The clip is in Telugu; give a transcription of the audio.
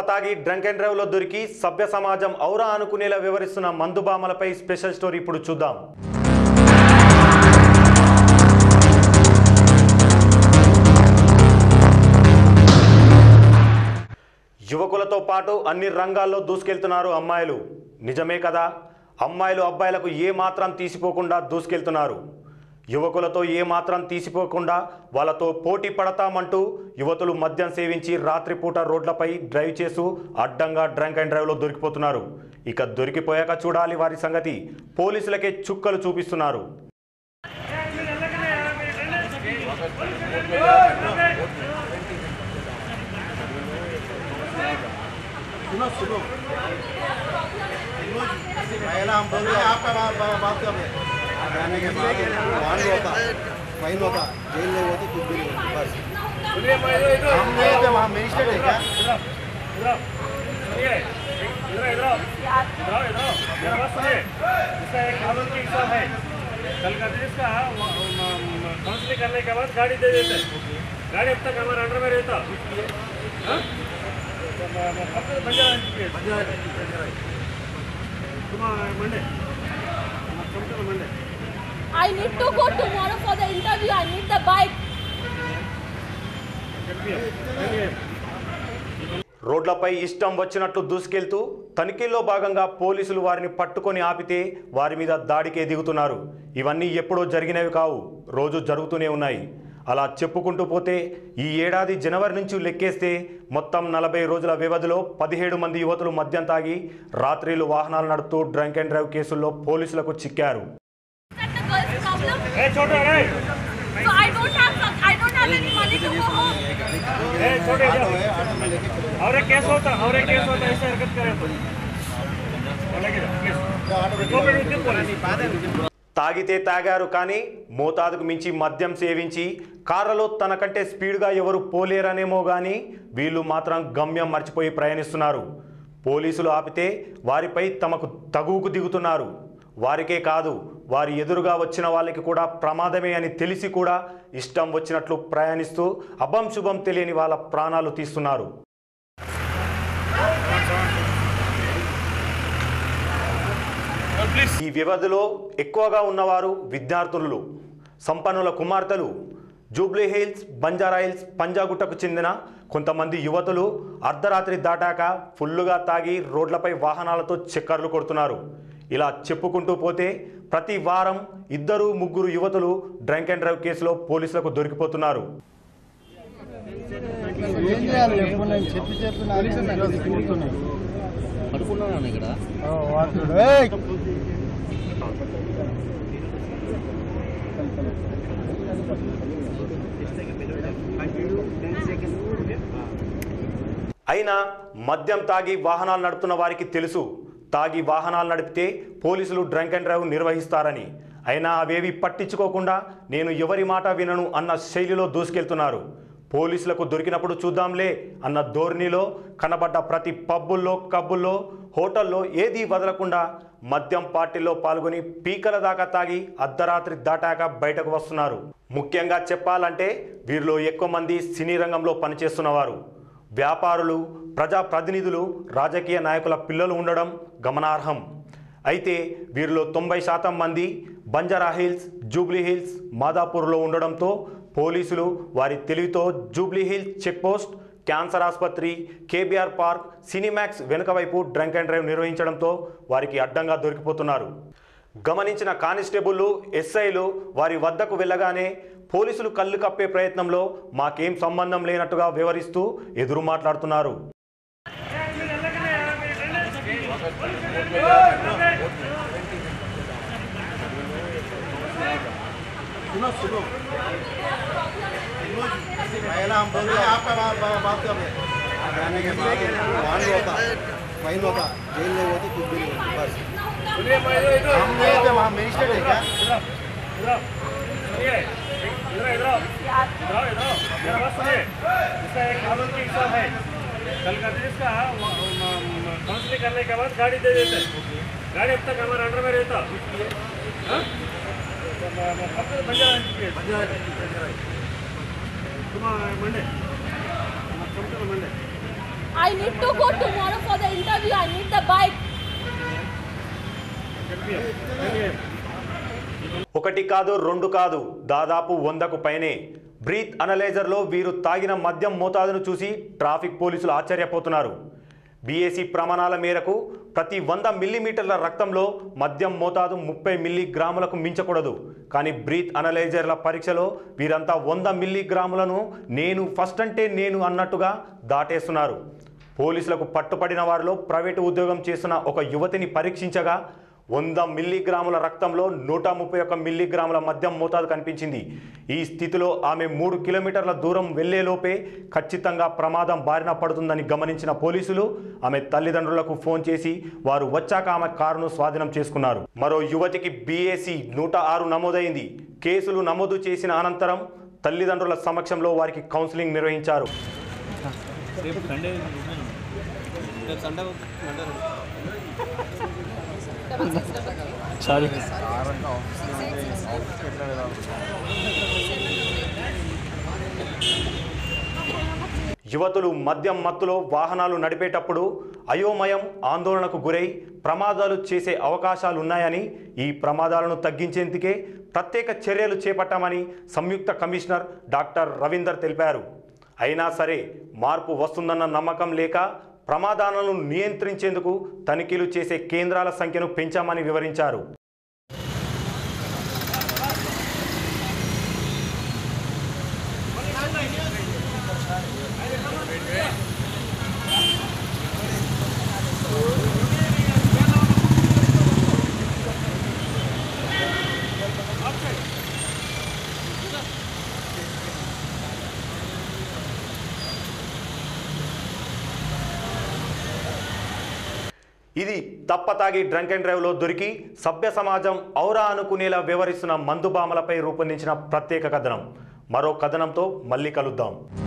తాగి డ్రంక్ అండ్ డ్రైవ్లో దొరికి సభ్య సమాజం ఔరా అనుకునేలా వివరిస్తున్న మందుబామలపై స్పెషల్ స్టోరీ ఇప్పుడు చూద్దాం యువకులతో పాటు అన్ని రంగాల్లో దూసుకెళ్తున్నారు అమ్మాయిలు నిజమే కదా అమ్మాయిలు అబ్బాయిలకు ఏ మాత్రం తీసిపోకుండా దూసుకెళ్తున్నారు యువకులతో ఏ మాత్రం తీసిపోకుండా వాళ్ళతో పోటీ పడతామంటూ యువతులు మద్యం సేవించి రాత్రిపూట రోడ్లపై డ్రైవ్ చేస్తూ అడ్డంగా డ్రంక్ అండ్ డ్రైవ్లో దొరికిపోతున్నారు ఇక దొరికిపోయాక చూడాలి వారి సంగతి పోలీసులకే చుక్కలు చూపిస్తున్నారు सुनो सुनो पहला हम बोल रहे हैं आपका बात बात- बात कर रहे हैं जाने के बाद वाहन होता फाइन होता जेल नहीं होती कुछ भी नहीं होती बस हम नहीं थे वहाँ मजिस्ट्रेट है क्या काउंसलिंग करने के बाद गाड़ी दे देते हैं गाड़ी अब तक हमारे अंडर में रहता हाँ? तो म- म- कब तक बंजा तुम्हारा Monday come to the Monday. I need to go tomorrow for the interview. I need the bike. Come here. Come here. రోడ్లపై ఇష్టం వచ్చినట్లు దూసుకెళ్తూ తనిఖీల్లో భాగంగా పోలీసులు వారిని పట్టుకొని ఆపితే వారి మీద దాడికే దిగుతున్నారు ఇవన్నీ ఎప్పుడో జరిగినవి కావు రోజు జరుగుతూనే ఉన్నాయి అలా చెప్పుకుంటూ పోతే ఈ ఏడాది జనవరి నుంచి లెక్కేస్తే మొత్తం నలభై రోజుల వ్యవధిలో పదిహేడు మంది యువతులు మద్యం తాగి రాత్రిలు వాహనాలు నడుపుతూ డ్రంక్ అండ్ డ్రైవ్ కేసుల్లో పోలీసులకు చిక్కారు Is that the girl's problem? Hey, छोटे hey! So I don't have some, I don't have any money to go home. Hey, छोटे ऑटो जाओ। है ऑटो में लेके चलो और एक केस होता और एक केस होता ऐसे हरकत करे तो अलग ही रहो, केस। ऑटो में दो मिनट विदिन पुलिस। తాగితే తాగారు కానీ మోతాదుకు మించి మద్యం సేవించి కార్లలో తనకంటే స్పీడ్గా ఎవరు పోలేరనేమో కానీ వీళ్ళు మాత్రం గమ్యం మర్చిపోయి ప్రయాణిస్తున్నారు పోలీసులు ఆపితే వారిపై తమకు తగువుకు దిగుతున్నారు వారికే కాదు వారి ఎదురుగా వచ్చిన వాళ్ళకి కూడా ప్రమాదమే అని తెలిసి కూడా ఇష్టం వచ్చినట్లు ప్రయాణిస్తూ అభం శుభం తెలియని వాళ్ళ ప్రాణాలు తీస్తున్నారు ఈ వ్యవధిలో ఎక్కువగా ఉన్నవారు విద్యార్థులు సంపన్నుల కుమార్తెలు జూబ్లీ హిల్స్ బంజారా హిల్స్ పంజాగుట్టకు చెందిన కొంతమంది యువతులు అర్ధరాత్రి దాటాక ఫుల్లుగా తాగి రోడ్లపై వాహనాలతో చక్కర్లు కొడుతున్నారు ఇలా చెప్పుకుంటూ పోతే ప్రతి వారం ఇద్దరు ముగ్గురు యువతులు డ్రంక్ అండ్ డ్రైవ్ కేసులో పోలీసులకు దొరికిపోతున్నారు ఏం చేయాలి ఎప్పుడు నేను చెప్పి చెప్పి నాకు కూర్చున్నాను పడుకున్నాను ఇక్కడ వాడు ఏయ్! అయినా మద్యం తాగి వాహనాలు నడుపుతున్న వారికి తెలుసు తాగి వాహనాలు నడిపితే పోలీసులు డ్రంక్ అండ్ డ్రైవ్ నిర్వహిస్తారని అయినా అవేవి పట్టించుకోకుండా నేను ఎవరి మాట వినను అన్న శైలిలో దూసుకెళ్తున్నారు పోలీసులకు దొరికినప్పుడు చూద్దాంలే అన్న ధోరణిలో కనబడ్డ ప్రతి పబ్బుల్లో కబ్బుల్లో హోటల్లో ఏదీ వదలకుండా మద్యం పార్టీలో పాల్గొని పీకల దాకా తాగి అర్ధరాత్రి దాటాక బయటకు వస్తున్నారు ముఖ్యంగా చెప్పాలంటే వీరిలో ఎక్కువ మంది సినీ రంగంలో పనిచేస్తున్నవారు వ్యాపారులు ప్రజాప్రతినిధులు రాజకీయ నాయకుల పిల్లలు ఉండడం గమనార్హం అయితే వీరిలో తొంభై శాతం మంది బంజారా హిల్స్ జూబ్లీ హిల్స్ మాదాపూర్లో ఉండడంతో పోలీసులు వారి తెలివితో జూబ్లీ హిల్స్ చెక్పోస్ట్ క్యాన్సర్ ఆసుపత్రి కేబీఆర్ పార్క్ సినిమాక్స్ వెనుక వైపు డ్రంక్ అండ్ డ్రైవ్ నిర్వహించడంతో వారికి అడ్డంగా దొరికిపోతున్నారు గమనించిన కానిస్టేబుళ్లు ఎస్ఐలు వారి వద్దకు వెళ్ళగానే పోలీసులు కళ్ళు కప్పే ప్రయత్నంలో మాకేం సంబంధం లేనట్టుగా వివరిస్తూ ఎదురు మాట్లాడుతున్నారు सुनो सुनो पहला हम बोल रहे हैं आपका बात बात- बात कर रहे हैं जाने के बाद वाहन होता फाइन होता जेल नहीं होती कुछ भी नहीं होती बस सुनिए मैं इधर इधर हम नहीं थे वहाँ मजिस्ट्रेट है क्या इधर इधर सुनिए इधर इधर इधर इधर मेरा बात सुनिए इसका एक कानून की हिसाब है कल का दिन इसका काउंसलिंग करने के बाद गाड़ी दे देते हैं गाड़ी अब तक हमारे अंडर में रहता हाँ? तो म- म- कब तक बंजा तुम्हारा Monday come to the Monday. I need to go tomorrow for the interview. I need the bike. ఒకటి కాదు రెండు కాదు దాదాపు వందకు పైనే బ్రీత్ అనలైజర్లో వీరు తాగిన మద్యం మోతాదును చూసి ట్రాఫిక్ పోలీసులు ఆశ్చర్యపోతున్నారు బీఏసీ ప్రమాణాల మేరకు ప్రతి వంద మిల్లీమీటర్ల రక్తంలో మద్యం మోతాదు ముప్పై మిల్లీగ్రాములకు మించకూడదు కానీ బ్రీత్ అనలైజర్ల పరీక్షలో వీరంతా వంద మిల్లీగ్రాములను నేను ఫస్ట్ అంటే నేను అన్నట్టుగా దాటేస్తున్నారు పోలీసులకు పట్టుపడిన వారిలో ప్రైవేటు ఉద్యోగం చేస్తున్న ఒక యువతిని పరీక్షించగా వంద మిల్లీగ్రాముల రక్తంలో నూట ముప్పై ఒక్క మిల్లీగ్రాముల మద్యం మోతాదు కనిపించింది ఈ స్థితిలో ఆమె మూడు కిలోమీటర్ల దూరం వెళ్లేలోపే ఖచ్చితంగా ప్రమాదం బారిన పడుతుందని గమనించిన పోలీసులు ఆమె తల్లిదండ్రులకు ఫోన్ చేసి వారు వచ్చాక ఆమె కారును స్వాధీనం చేసుకున్నారు మరో యువతికి బీఏసీ నూట ఆరు నమోదైంది కేసులు నమోదు చేసిన అనంతరం తల్లిదండ్రుల సమక్షంలో వారికి కౌన్సిలింగ్ నిర్వహించారు రేపు సండే రేపు సండే సారీ యువతులు మద్యం మత్తులో వాహనాలు నడిపేటప్పుడు అయోమయం ఆందోళనకు గురై ప్రమాదాలు చేసే అవకాశాలు ఉన్నాయని ఈ ప్రమాదాలను తగ్గించేందుకే ప్రత్యేక చర్యలు చేపట్టామని సంయుక్త కమిషనర్ డాక్టర్ రవీందర్ తెలిపారు అయినా సరే మార్పు వస్తుందన్న నమ్మకం లేక ప్రమాదాలను నియంత్రించేందుకు తనిఖీలు చేసే కేంద్రాల సంఖ్యను పెంచామని వివరించారు ఇది తప్పతాగి డ్రంక్ అండ్ డ్రైవ్లో దొరికి సభ్య సమాజం ఔరా అనుకునేలా వివరిస్తున్న మందుబామలపై రూపొందించిన ప్రత్యేక కథనం మరో కథనంతో మళ్ళీ కలుద్దాం